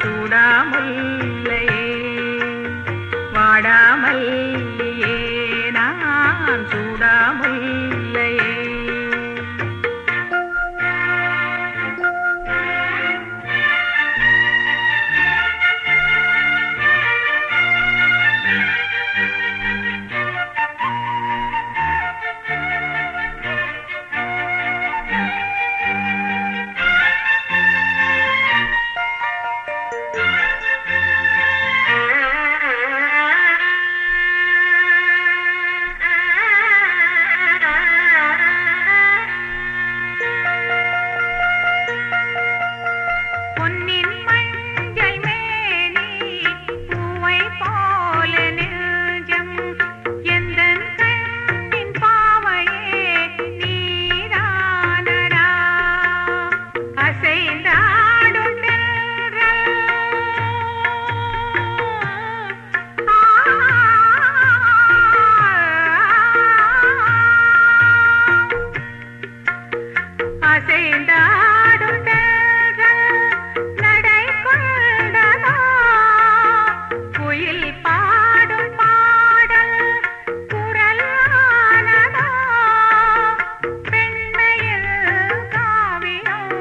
சூடாமுல்லையே வாடாமல்லியே நான் சூடாமுல்லையே பொன்னின் மஞ்சள் மேனி பூவை போல நெஞ்சம் எந்தன் கண்ணின் பாவையே நீரானடா அசைந்தாடும் தென்றல். ஆ அசைந்தாடும் தென்றல் நடை கொண்டதோ குயில் பாடும் பாடல் குரலானதோ பெண்மையில் காவியம்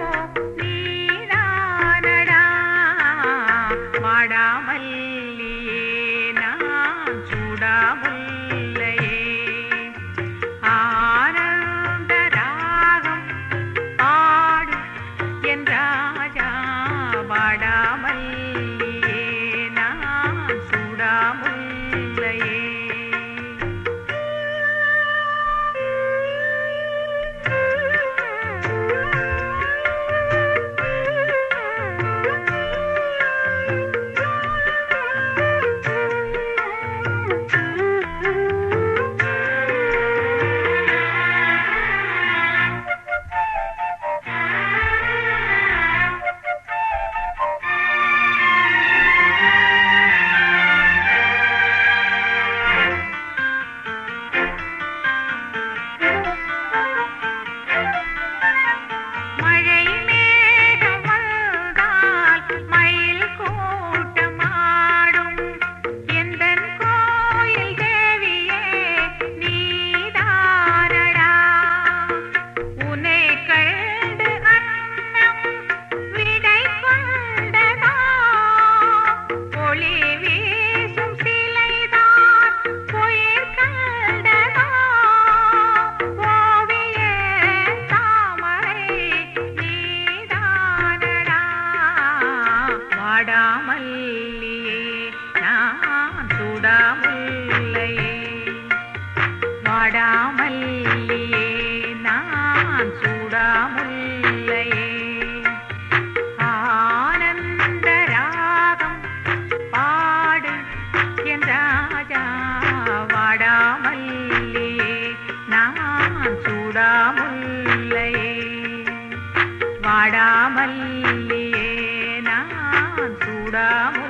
நீதானடா வாடாமல்லியே நான் சூடாமுல்லையே ஆனந்த ராகம் பாடு என் ராஜா வாடாமல்லியே நான் சூடாமுல்லையே மழை மேகம் வந்தால் மயில் கூட்டமாடும் எந்தன் கோயில் தேவியே நீதானடா உன்னை கண்டு அன்னம் விடை கொண்டதா ஒளி வீசும் சிலைதான் உயிர் கண்டதா ஓவிய தாமரை நீதானடா வாடாமல்லியே நான் சூடாமுல்லையே வாடாமல்லியே நான் சூடாமுல்லையே ஆனந்த ராகம் பாடு என் ராஜா வாடாமல்லியே நான் சூடாமுல்லையே வாடாமல்லியே நான் சூடாமுல்லையே